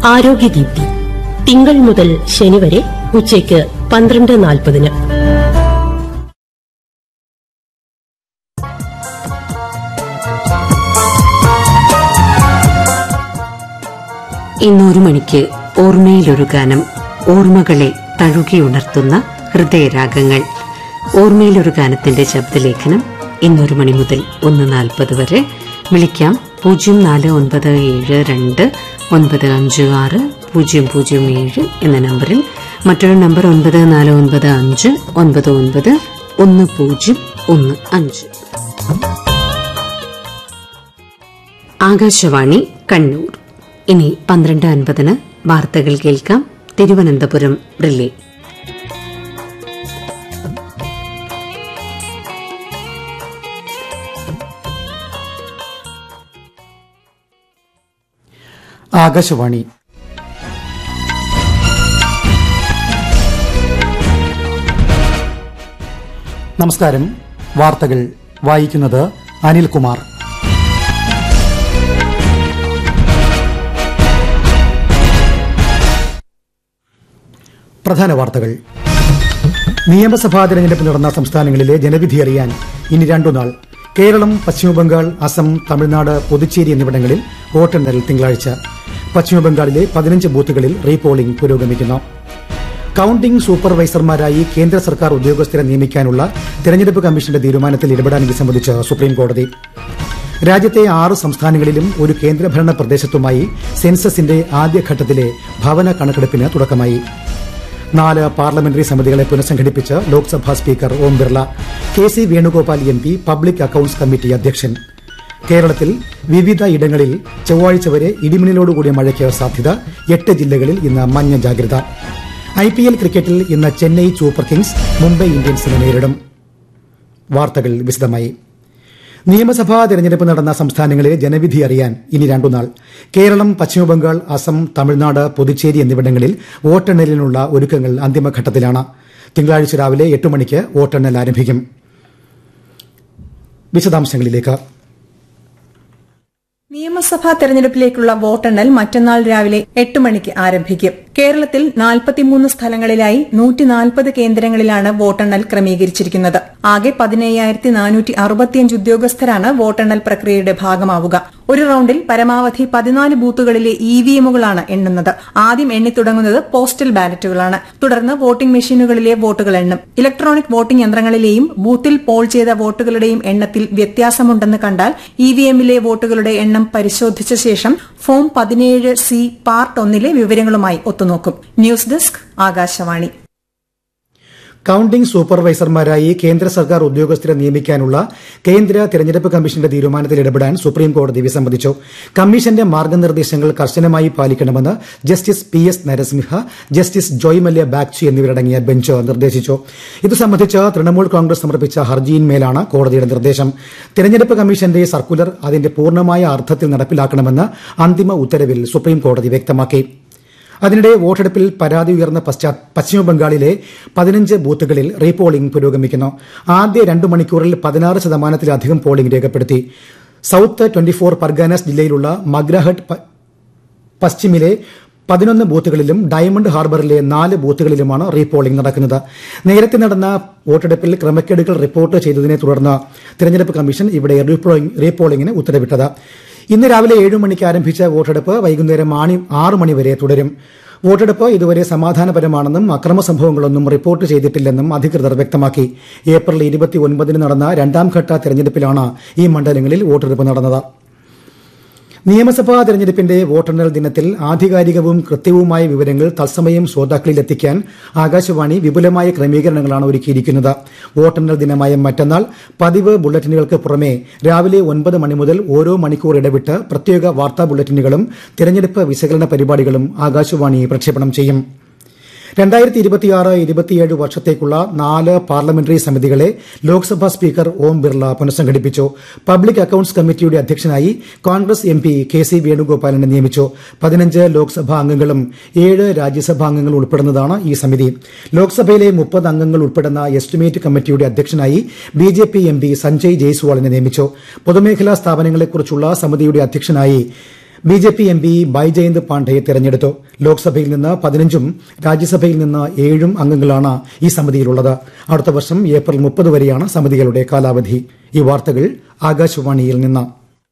ആരോഗ്യദീപ്തി തിങ്കൾ മുതൽ ശനി വരെ ഉച്ചയ്ക്ക് പന്ത്രണ്ട് നാൽപ്പതിന് ഇന്നൊരു മണിക്ക് ഓർമ്മയിലൊരു ഗാനം ഓർമ്മകളെ തഴുകിയുണർത്തുന്ന ഹൃദയരാഗങ്ങൾ ഓർമ്മയിലൊരു ഗാനത്തിന്റെ ശബ്ദലേഖനം ഇന്നൊരു മണി മുതൽ ഒന്ന് നാൽപ്പത് വരെ വിളിക്കാം പൂജ്യം നാല് ഒൻപത് ഏഴ് രണ്ട് ഒൻപത് അഞ്ച് ആറ് പൂജ്യം പൂജ്യം ഏഴ് എന്ന നമ്പറിൽ മറ്റൊരു നമ്പർ ഒൻപത് നാല് ഒൻപത് അഞ്ച് ഒൻപത് ഒൻപത് ഒന്ന് പൂജ്യം ഒന്ന് അഞ്ച് ആകാശവാണി കണ്ണൂർ ഇനി പന്ത്രണ്ട് അൻപതിന് വാർത്തകൾ കേൾക്കാം തിരുവനന്തപുരം റിലേ ആകാശവാണി നമസ്കാരം വാർത്തകൾ വായിക്കുന്നത് അനിൽകുമാർ പ്രധാന വാർത്തകൾ നിയമസഭാ തെരഞ്ഞെടുപ്പ് നടന്ന സംസ്ഥാനങ്ങളിലെ ജനവിധി അറിയാൻ ഇനി രണ്ടുനാൾ കേരളം പശ്ചിമബംഗാൾ അസം തമിഴ്നാട് പുതുച്ചേരി എന്നിവിടങ്ങളിൽ വോട്ടെണ്ണൽ തിങ്കളാഴ്ച പശ്ചിമബംഗാളിലെ പതിനഞ്ച് ബൂത്തുകളിൽ റീപോളിംഗ് പുരോഗമിക്കുന്നു കൌണ്ടിംഗ് സൂപ്പർവൈസർമാരായി കേന്ദ്ര സർക്കാർ ഉദ്യോഗസ്ഥരെ നിയമിക്കാനുള്ള തെരഞ്ഞെടുപ്പ് കമ്മീഷന്റെ തീരുമാനത്തിൽ ഇടപെടാൻ വിസമ്മതിച്ച് സുപ്രീംകോടതി രാജ്യത്തെ ആറ് സംസ്ഥാനങ്ങളിലും ഒരു കേന്ദ്രഭരണ പ്രദേശത്തുമായി സെൻസസിന്റെ ആദ്യഘട്ടത്തിലെ ഭവന കണക്കെടുപ്പിന് തുടക്കമായി നാല് പാർലമെന്ററി സമിതികളെ പുനഃസംഘടിപ്പിച്ച് Lok Sabha speaker Om Birla K C Venugopal M P public accounts committee അധ്യക്ഷൻ കേരളത്തിൽ വിവിധ ഇടങ്ങളിൽ ചൊവ്വാഴ്ച വരെ ഇടിമിന്നലോടുകൂടിയ മഴയ്ക്ക് സാധ്യത എട്ട് ജില്ലകളിൽ ഇന്ന് മഞ്ഞ ജാഗ്രത ഐ പി എൽ ക്രിക്കറ്റിൽ ഇന്ന് ചെന്നൈ സൂപ്പർ കിങ്സ് മുംബൈ ഇന്ത്യൻസിനെ നേരിടും വാർത്തകൾ വിശദമായി നിയമസഭാ തെരഞ്ഞെടുപ്പ് നടന്ന സംസ്ഥാനങ്ങളിലെ ജനവിധി അറിയാൻ ഇനി രണ്ടുനാൾ കേരളം പശ്ചിമബംഗാൾ അസം തമിഴ്നാട് പുതുച്ചേരി എന്നിവിടങ്ങളിൽ വോട്ടെണ്ണലിനുള്ള ഒരുക്കങ്ങൾ അന്തിമഘട്ടത്തിലാണ് തിങ്കളാഴ്ച രാവിലെ എട്ട് മണിക്ക് വോട്ടെണ്ണൽ ആരംഭിക്കും വിശദാംശങ്ങളിലേക്ക് നിയമസഭാ തെരഞ്ഞെടുപ്പിലേക്കുള്ള വോട്ടെണ്ണൽ മറ്റന്നാൾ രാവിലെ എട്ട് മണിക്ക് ആരംഭിക്കും കേരളത്തിൽ നാൽപ്പത്തിമൂന്ന് സ്ഥലങ്ങളിലായി നൂറ്റി നാൽപ്പത് കേന്ദ്രങ്ങളിലാണ് വോട്ടെണ്ണൽ ക്രമീകരിച്ചിരിക്കുന്നത് ആകെ പതിനയ്യായിരത്തി നാനൂറ്റി അറുപത്തിയഞ്ച് ഉദ്യോഗസ്ഥരാണ് വോട്ടെണ്ണൽ പ്രക്രിയയുടെ ഭാഗമാവുക ഒരു റൌണ്ടിൽ പരമാവധി പതിനാല് ബൂത്തുകളിലെ ഇ വി എമ്മുകളാണ് എണ്ണുന്നത് ആദ്യം എണ്ണിത്തുടങ്ങുന്നത് പോസ്റ്റൽ ബാലറ്റുകളാണ് തുടർന്ന് വോട്ടിംഗ് മെഷീനുകളിലെ വോട്ടുകൾ എണ്ണും ഇലക്ട്രോണിക് വോട്ടിംഗ് യന്ത്രങ്ങളിലെയും ബൂത്തിൽ പോൾ ചെയ്ത വോട്ടുകളുടെയും എണ്ണത്തിൽ വ്യത്യാസമുണ്ടെന്ന് കണ്ടാൽ ഇ വി എമ്മിലെ വോട്ടുകളുടെ എണ്ണം പരിശോധിച്ച ശേഷം ഫോം പതിനേഴ് സി പാർട്ട് ഒന്നിലെ വിവരങ്ങളുമായി ഒത്തുനോക്കും ന്യൂസ് ഡെസ്ക് ആകാശവാണി കൌണ്ടിംഗ് സൂപ്പർവൈസർമാരായി കേന്ദ്ര സർക്കാർ ഉദ്യോഗസ്ഥരെ നിയമിക്കാനുള്ള കേന്ദ്ര തെരഞ്ഞെടുപ്പ് കമ്മീഷന്റെ തീരുമാനത്തിൽ ഇടപെടാൻ സുപ്രീംകോടതി വിസമ്മതിച്ചു കമ്മീഷന്റെ മാർഗ്ഗനിർദ്ദേശങ്ങൾ കർശനമായി പാലിക്കണമെന്ന് justice P S Narasimha justice Joymalya Bagchi എന്നിവരടങ്ങിയ ബെഞ്ച് നിർദ്ദേശിച്ചു ഇത് സംബന്ധിച്ച് തൃണമൂൽ കോൺഗ്രസ് സമർപ്പിച്ച ഹർജിയിന്മേലാണ് കോടതിയുടെ നിർദ്ദേശം തെരഞ്ഞെടുപ്പ് കമ്മീഷന്റെ സർക്കുലർ അതിന്റെ പൂർണ്ണമായ അർത്ഥത്തിൽ നടപ്പിലാക്കണമെന്ന് അന്തിമ ഉത്തരവിൽ സുപ്രീംകോടതി വ്യക്തമാക്കി അതിനിടെ വോട്ടെടുപ്പിൽ പരാതി ഉയർന്ന പശ്ചാത്ത പശ്ചിമബംഗാളിലെ പതിനഞ്ച് ബൂത്തുകളിൽ റീപോളിംഗ് പുരോഗമിക്കുന്നു ആദ്യ രണ്ടു മണിക്കൂറിൽ പതിനാറ് ശതമാനത്തിലധികം പോളിംഗ് രേഖപ്പെടുത്തി സൌത്ത് ട്വന്റി ഫോർ പർഗാനാസ് ജില്ലയിലുള്ള മഗ്രഹട്ട് പ- പശ്ചിമിലെ പതിനൊന്ന് ബൂത്തുകളിലും ഡയമണ്ട് ഹാർബറിലെ നാല് ബൂത്തുകളിലുമാണ് റീപോളിംഗ് നടക്കുന്നത് നേരത്തെ നടന്ന വോട്ടെടുപ്പിൽ ക്രമക്കേടുകൾ റിപ്പോർട്ട് ചെയ്തതിനെ തുടർന്ന് തെരഞ്ഞെടുപ്പ് കമ്മീഷൻ ഇവിടെ റീപോളിംഗ് റീപോളിംഗിന് ഉത്തരവിട്ടത് ഇന്ന് രാവിലെ ഏഴ് മണിക്ക് ആരംഭിച്ച വോട്ടെടുപ്പ് വൈകുന്നേരം ആണി ആറ് മണിവരെ തുടരും വോട്ടെടുപ്പ് ഇതുവരെ സമാധാനപരമാണെന്നും അക്രമ സംഭവങ്ങളൊന്നും റിപ്പോർട്ട് ചെയ്തിട്ടില്ലെന്നും അധികൃതർ വ്യക്തമാക്കി ഏപ്രിൽ ഇരുപത്തിയൊൻപതിന് നടന്ന രണ്ടാംഘട്ട തെരഞ്ഞെടുപ്പിലാണ് ഈ മണ്ഡലങ്ങളിൽ വോട്ടെടുപ്പ് നടന്നത് നിയമസഭാ തെരഞ്ഞെടുപ്പിന്റെ വോട്ടെണ്ണൽ ദിനത്തിൽ ആധികാരികവും കൃത്യവുമായ വിവരങ്ങൾ തത്സമയം ശ്രോതാക്കളിൽ എത്തിക്കാൻ ആകാശവാണി വിപുലമായ ക്രമീകരണങ്ങളാണ് ഒരുക്കിയിരിക്കുന്നത് വോട്ടെണ്ണൽ ദിനമായ മറ്റന്നാൾ പതിവ് ബുള്ളറ്റിനുകൾക്ക് പുറമെ രാവിലെ ഒൻപത് മണി മുതൽ ഓരോ മണിക്കൂർ ഇടവിട്ട് പ്രത്യേക വാർത്താ ബുള്ളറ്റിനുകളും തെരഞ്ഞെടുപ്പ് വിശകലന പരിപാടികളും ആകാശവാണി പ്രക്ഷേപണം ചെയ്യും രണ്ടായിരത്തി ഇരുപത്തിയാറ് ഇരുപത്തിയേഴ് വർഷത്തേക്കുള്ള നാല് പാർലമെന്ററി സമിതികളെ ലോക്സഭാ സ്പീക്കർ ഓം ബിർള പുനഃസംഘടിപ്പിച്ചു പബ്ലിക് അക്കൌണ്ട്സ് കമ്മിറ്റിയുടെ അധ്യക്ഷനായി Congress M P K C വേണുഗോപാലിനെ നിയമിച്ചു പതിനഞ്ച് ലോക്സഭാ അംഗങ്ങളും ഏഴ് രാജ്യസഭാ അംഗങ്ങളും ഉൾപ്പെടുന്നതാണ് ഈ സമിതി ലോക്സഭയിലെ മുപ്പത് അംഗങ്ങൾ ഉൾപ്പെടുന്ന എസ്റ്റിമേറ്റ് കമ്മിറ്റിയുടെ അധ്യക്ഷനായി B J P M P Sanjay ജയ്സ്വാളിനെ നിയമിച്ചു പൊതുമേഖലാ സ്ഥാപനങ്ങളെക്കുറിച്ചുള്ള സമിതിയുടെ അധ്യക്ഷനായി B J P M P Baijayant പാണ്ഡെയെ തെരഞ്ഞെടുത്തു ലോക്സഭയിൽ നിന്ന് പതിനഞ്ചും രാജ്യസഭയിൽ നിന്ന് ഏഴും അംഗങ്ങളാണ് ഈ സമിതിയിലുള്ളത് അടുത്ത വർഷം ഏപ്രിൽ മുപ്പത് വരെയാണ് സമിതികളുടെ കാലാവധി ഈ വാർത്തകൾ ആകാശവാണിയിൽ നിന്ന്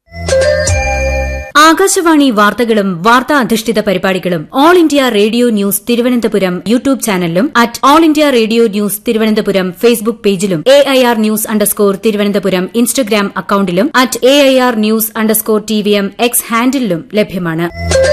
ആകാശവാണി വാർത്തകളും വാർത്താ അധിഷ്ഠിത പരിപാടികളും All India Radio News Thiruvananthapuram YouTube ചാനലിലും at All India Radio News Thiruvananthapuram Facebook പേജിലും A I R news underscore Thiruvananthapuram Instagram അക്കൌണ്ടിലും at A I R news underscore T V M X ഹാൻഡിലും ലഭ്യമാണ്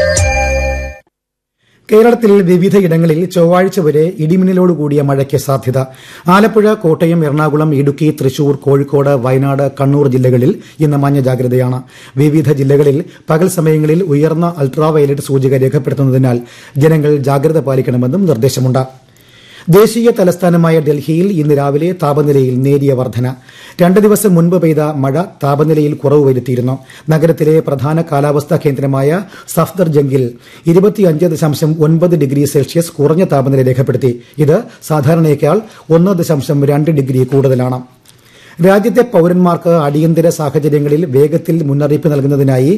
കേരളത്തിൽ വിവിധയിടങ്ങളിൽ ചൊവ്വാഴ്ച വരെ ഇടിമിന്നലോടുകൂടിയ മഴയ്ക്ക് സാധ്യത ആലപ്പുഴ കോട്ടയം എറണാകുളം ഇടുക്കി തൃശൂർ കോഴിക്കോട് വയനാട് കണ്ണൂർ ജില്ലകളിൽ ഇന്ന് മഞ്ഞ ജാഗ്രതയാണ് വിവിധ ജില്ലകളിൽ പകൽ സമയങ്ങളിൽ ഉയർന്ന അൾട്രാവയലറ്റ് സൂചിക രേഖപ്പെടുത്തുന്നതിനാൽ ജനങ്ങൾ ജാഗ്രത പാലിക്കണമെന്നും നിർദ്ദേശമുണ്ട് ദേശീയ തലസ്ഥാനമായ ഡൽഹിയിൽ ഇന്ന് രാവിലെ താപനിലയിൽ നേരിയ വർധന രണ്ട് ദിവസം മുൻപ് പെയ്ത മഴ താപനിലയിൽ കുറവ് വരുത്തിയിരുന്നു നഗരത്തിലെ പ്രധാന കാലാവസ്ഥാ കേന്ദ്രമായ സഫ്ദർജംഗിൽ ഇരുപത്തിയഞ്ച് ദശാംശം ഒൻപത് ഡിഗ്രി സെൽഷ്യസ് കുറഞ്ഞ താപനില രേഖപ്പെടുത്തി ഇത് സാധാരണയേക്കാൾ ഒന്ന് ദശാംശം രണ്ട് ഡിഗ്രി കൂടുതലാണ് രാജ്യത്തെ പൌരന്മാർക്ക് അടിയന്തര സാഹചര്യങ്ങളിൽ വേഗത്തിൽ മുന്നറിയിപ്പ് നൽകുന്നതിനായി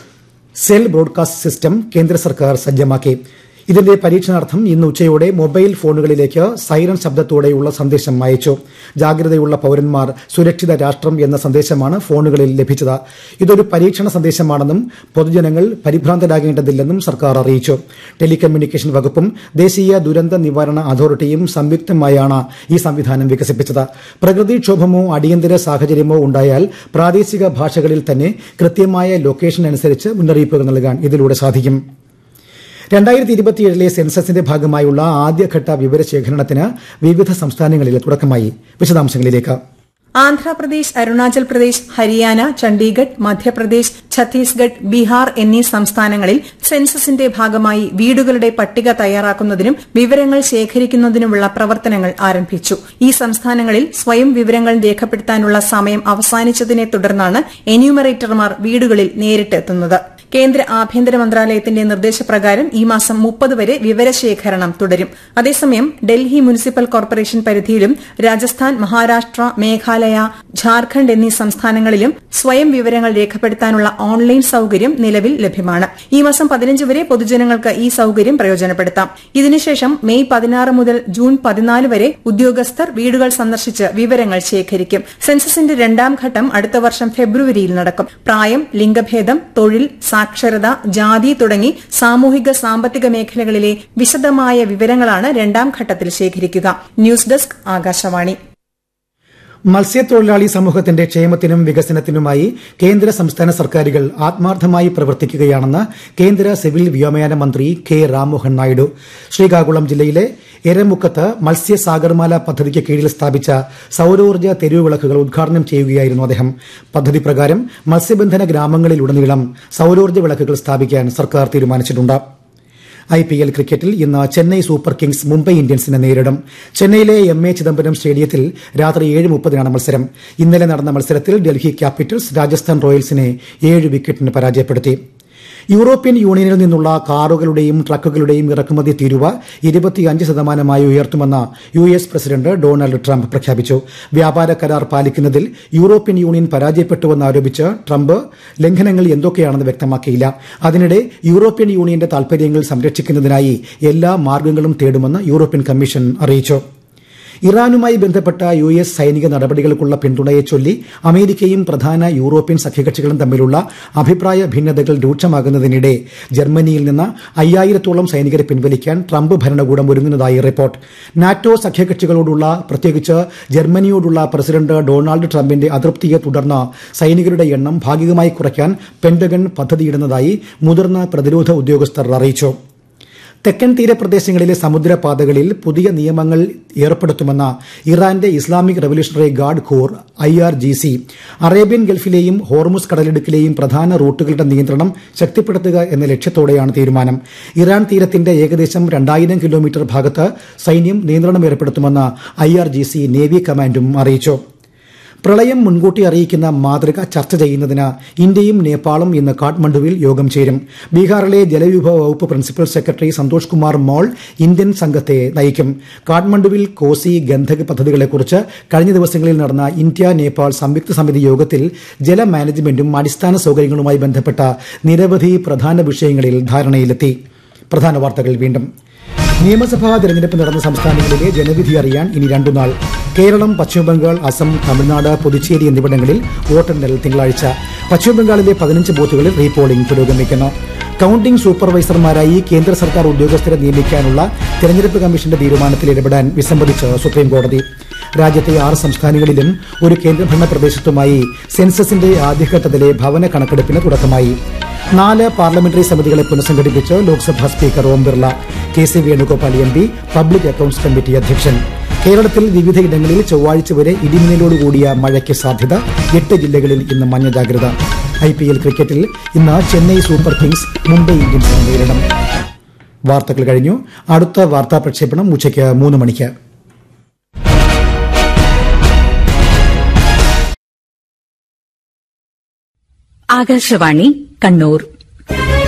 സെൽ ബ്രോഡ്കാസ്റ്റ് സിസ്റ്റം കേന്ദ്ര സർക്കാർ സജ്ജമാക്കി ഇതിന്റെ പരീക്ഷണാർത്ഥം ഇന്ന് ഉച്ചയോടെ മൊബൈൽ ഫോണുകളിലേക്ക് സൈറൺ ശബ്ദത്തോടെയുള്ള സന്ദേശം അയച്ചു ജാഗ്രതയുള്ള പൌരന്മാർ സുരക്ഷിത രാഷ്ട്രം എന്ന സന്ദേശമാണ് ഫോണുകളിൽ ലഭിച്ചത് ഇതൊരു പരീക്ഷണ സന്ദേശമാണെന്നും പൊതുജനങ്ങൾ പരിഭ്രാന്തരാകേണ്ടതില്ലെന്നും സർക്കാർ അറിയിച്ചു ടെലികമ്മ്യൂണിക്കേഷൻ വകുപ്പും ദേശീയ ദുരന്ത നിവാരണ അതോറിറ്റിയും സംയുക്തമായാണ് ഈ സംവിധാനം വികസിപ്പിച്ചത് പ്രകൃതിക്ഷോഭമോ അടിയന്തര സാഹചര്യമോ ഉണ്ടായാൽ പ്രാദേശിക ഭാഷകളിൽ തന്നെ കൃത്യമായ ലൊക്കേഷൻ അനുസരിച്ച് മുന്നറിയിപ്പുകൾ നൽകാൻ ഇതിലൂടെ സാധിക്കും രണ്ടായിരത്തി ഇരുപത്തിയേഴിലെ സെൻസസിന്റെ ഭാഗമായുള്ള ആദ്യഘട്ട വിവരശേഖരണത്തിന് വിവിധ സംസ്ഥാനങ്ങളിൽ തുടക്കമായി വിശദാംശങ്ങളിലേക്ക് ആന്ധ്രാപ്രദേശ് അരുണാചൽ പ്രദേശ് ഹരിയാന ചണ്ഡീഗഡ് മധ്യപ്രദേശ് ഛത്തീസ്ഗഡ് ബീഹാർ എന്നീ സംസ്ഥാനങ്ങളിൽ സെൻസസിന്റെ ഭാഗമായി വീടുകളുടെ പട്ടിക തയ്യാറാക്കുന്നതിനും വിവരങ്ങൾ ശേഖരിക്കുന്നതിനുമുള്ള പ്രവർത്തനങ്ങൾ ആരംഭിച്ചു ഈ സംസ്ഥാനങ്ങളിൽ സ്വയം വിവരങ്ങൾ രേഖപ്പെടുത്താനുള്ള സമയം അവസാനിച്ചതിനെ തുടർന്നാണ് എന്യൂമറേറ്റർമാർ വീടുകളിൽ നേരിട്ടെത്തുന്നത് കേന്ദ്ര ആഭ്യന്തര മന്ത്രാലയത്തിന്റെ നിർദ്ദേശപ്രകാരം ഈ മാസം മുപ്പത് വരെ വിവരശേഖരണം തുടരും അതേസമയം ഡൽഹി മുനിസിപ്പൽ കോർപ്പറേഷൻ പരിധിയിലും രാജസ്ഥാൻ മഹാരാഷ്ട്ര മേഘാലയ ഝാർഖണ്ഡ് എന്നീ സംസ്ഥാനങ്ങളിലും സ്വയം വിവരങ്ങൾ രേഖപ്പെടുത്താനുള്ള ഓൺലൈൻ സൌകര്യം നിലവിൽ ലഭ്യമാണ് ഈ മാസം പതിനഞ്ച് വരെ പൊതുജനങ്ങൾക്ക് ഈ സൌകര്യം പ്രയോജനപ്പെടുത്താം ഇതിനുശേഷം മെയ് പതിനാറ് മുതൽ ജൂൺ പതിനാല് വരെ ഉദ്യോഗസ്ഥർ വീടുകൾ സന്ദർശിച്ച് വിവരങ്ങൾ ശേഖരിക്കും സെൻസസിന്റെ രണ്ടാം ഘട്ടം അടുത്ത വർഷം ഫെബ്രുവരിയിൽ നടക്കും പ്രായം ലിംഗഭേദം തൊഴിൽ സാക്ഷരത ജാതി തുടങ്ങി സാമൂഹിക സാമ്പത്തിക മേഖലകളിലെ വിശദമായ വിവരങ്ങളാണ് രണ്ടാം ഘട്ടത്തിൽ ശേഖരിക്കുക ന്യൂസ് ഡെസ്ക് ആകാശവാണി മത്സ്യത്തൊഴിലാളി സമൂഹത്തിന്റെ ക്ഷേമത്തിനും വികസനത്തിനുമായി കേന്ദ്ര സംസ്ഥാന സർക്കാരുകൾ ആത്മാർത്ഥമായി പ്രവർത്തിക്കുകയാണെന്ന് കേന്ദ്ര സിവിൽ വ്യോമയാന മന്ത്രി കെ രാംമോഹൻ നായിഡു ശ്രീകാകുളം ജില്ലയിലെ എരമുക്കത്ത് മത്സ്യ സാഗർമാല പദ്ധതിക്ക് കീഴിൽ സ്ഥാപിച്ച സൌരോർജ്ജ തെരുവുവിളക്കുകൾ ഉദ്ഘാടനം ചെയ്യുകയായിരുന്നു അദ്ദേഹം പദ്ധതി പ്രകാരം മത്സ്യബന്ധന ഗ്രാമങ്ങളിലുടനീളം സൌരോർജ്ജ വിളക്കുകൾ സ്ഥാപിക്കാൻ സർക്കാർ തീരുമാനിച്ചിട്ടുണ്ട് ഐ പി എൽ ക്രിക്കറ്റിൽ ഇന്ന് ചെന്നൈ സൂപ്പർ കിങ്സ് മുംബൈ ഇന്ത്യൻസിനെ നേരിടും ചെന്നൈയിലെ എം എ ചിദംബരം സ്റ്റേഡിയത്തിൽ രാത്രി ഏഴ് മുപ്പതിനാണ് മത്സരം ഇന്നലെ നടന്ന മത്സരത്തിൽ ഡൽഹി ക്യാപിറ്റൽസ് രാജസ്ഥാൻ റോയൽസിനെ ഏഴ് വിക്കറ്റിന് പരാജയപ്പെടുത്തി യൂറോപ്യൻ യൂണിയനിൽ നിന്നുള്ള കാറുകളുടെയും ട്രക്കുകളുടെയും ഇറക്കുമതി തീരുവ ഇരുപത്തിയഞ്ച് ശതമാനമായി ഉയർത്തുമെന്ന് U S president Donald Trump പ്രഖ്യാപിച്ചു വ്യാപാര കരാർ പാലിക്കുന്നതിൽ യൂറോപ്യൻ യൂണിയൻ പരാജയപ്പെട്ടുവെന്ന് ആരോപിച്ച് ട്രംപ് ലംഘനങ്ങൾ എന്തൊക്കെയാണെന്ന് വ്യക്തമാക്കിയില്ല അതിനിടെ യൂറോപ്യൻ യൂണിയന്റെ താൽപര്യങ്ങൾ സംരക്ഷിക്കുന്നതിനായി എല്ലാ മാർഗങ്ങളും തേടുമെന്ന് യൂറോപ്യൻ കമ്മീഷൻ അറിയിച്ചു ഇറാനുമായി ബന്ധപ്പെട്ട യു എസ് സൈനിക നടപടികൾക്കുള്ള പിന്തുണയെ ചൊല്ലി അമേരിക്കയും പ്രധാന യൂറോപ്യൻ സഖ്യകക്ഷികളും തമ്മിലുള്ള അഭിപ്രായ ഭിന്നതകൾ രൂക്ഷമാകുന്നതിനിടെ ജർമ്മനിയിൽ നിന്ന് അയ്യായിരത്തോളം സൈനികരെ പിൻവലിക്കാൻ ട്രംപ് ഭരണകൂടം ഒരുങ്ങുന്നതായി റിപ്പോർട്ട് നാറ്റോ സഖ്യകക്ഷികളോടുള്ള പ്രത്യേകിച്ച് ജർമ്മനിയോടുള്ള പ്രസിഡന്റ് ഡൊണാൾഡ് ട്രംപിന്റെ അതൃപ്തിയെ തുടർന്ന് സൈനികരുടെ എണ്ണം ഭാഗികമായി കുറയ്ക്കാൻ പെന്റഗൺ പദ്ധതിയിടുന്നതായി മുതിർന്ന പ്രതിരോധ ഉദ്യോഗസ്ഥർ അറിയിച്ചു തെക്കൻ തീരപ്രദേശങ്ങളിലെ സമുദ്രപാതകളിൽ പുതിയ നിയമങ്ങൾ ഏർപ്പെടുത്തുമെന്ന ഇറാന്റെ Islamic Revolutionary Guard Corps I R G C Arabian ഗൾഫിലെയും ഹോർമുസ് കടലിടുക്കിലെയും പ്രധാന റൂട്ടുകളുടെ നിയന്ത്രണം ശക്തിപ്പെടുത്തുക എന്ന ലക്ഷ്യത്തോടെയാണ് തീരുമാനം ഇറാൻ തീരത്തിന്റെ ഏകദേശം രണ്ടായിരം കിലോമീറ്റർ ഭാഗത്ത് സൈന്യം നിയന്ത്രണം ഏർപ്പെടുത്തുമെന്ന് I R G C navy കമാൻഡും അറിയിച്ചു പ്രളയം മുൻകൂട്ടി അറിയിക്കുന്ന മാതൃക ചർച്ച ചെയ്യുന്നതിന് ഇന്ത്യയും നേപ്പാളും ഇന്ന് കാഠ്മണ്ഡുവിൽ യോഗം ചേരും ബീഹാറിലെ ജലവിഭവ വകുപ്പ് principal secretary Santosh Kumar Mall Indian സംഘത്തെ നയിക്കും കാഠ്മണ്ഡുവിൽ കോസി ഗന്ധക് പദ്ധതികളെക്കുറിച്ച് കഴിഞ്ഞ ദിവസങ്ങളിൽ നടന്ന ഇന്ത്യ നേപ്പാൾ സംയുക്ത സമിതി യോഗത്തിൽ ജല മാനേജ്മെന്റും അടിസ്ഥാന സൌകര്യങ്ങളുമായി ബന്ധപ്പെട്ട നിരവധി പ്രധാന വിഷയങ്ങളിൽ ധാരണയിലെത്തി പ്രധാന വാർത്തകൾ വീണ്ടും നിയമസഭാ തെരഞ്ഞെടുപ്പ് നടന്ന സംസ്ഥാനങ്ങളിലെ ജനവിധി അറിയാൻ ഇനി രണ്ടുനാൾ കേരളം പശ്ചിമബംഗാൾ അസം തമിഴ്നാട് പുതുച്ചേരി എന്നിവിടങ്ങളിൽ വോട്ടെണ്ണൽ തിങ്കളാഴ്ച പശ്ചിമബംഗാളിലെ പതിനഞ്ച് ബൂത്തുകളിൽ റീപോളിംഗ് പുരോഗമിക്കുന്നു കൌണ്ടിംഗ് സൂപ്പർവൈസർമാരായി കേന്ദ്ര സർക്കാർ ഉദ്യോഗസ്ഥരെ നിയമിക്കാനുള്ള തെരഞ്ഞെടുപ്പ് കമ്മീഷന്റെ തീരുമാനത്തിൽ ഇടപെടാൻ വിസമ്മതിച്ച് സുപ്രീംകോടതി രാജ്യത്തെ ആറ് സംസ്ഥാനങ്ങളിലും ഒരു കേന്ദ്രഭരണ പ്രദേശത്തുമായി സെൻസസിന്റെ ആദ്യഘട്ടത്തിലെ ഭവന കണക്കെടുപ്പിന് തുടക്കമായി നാല് പാർലമെന്ററി സമിതികളെ പുനഃസംഘടിപ്പിച്ച് Lok Sabha speaker Om Birla K C Venugopal M P public accounts committee അധ്യക്ഷൻ കേരളത്തിൽ വിവിധയിടങ്ങളിൽ ചൊവ്വാഴ്ച വരെ ഇടിമിന്നലോടുകൂടിയ മഴയ്ക്ക് സാധ്യത എട്ട് ജില്ലകളിൽ ഇന്ന് മഞ്ഞ ജാഗ്രത ഐ പി എൽ ക്രിക്കറ്റിൽ ഇന്ന് ചെന്നൈ സൂപ്പർ കിങ്സ് മുംബൈ ഇന്ത്യൻസിനെ നേരിടും വാർത്തകൾ കഴിഞ്ഞു അടുത്ത വാർത്താ പ്രക്ഷേപണം ഉച്ചയ്ക്ക് മൂന്ന് മണിക്ക് ആകാശവാണി കണ്ണൂർ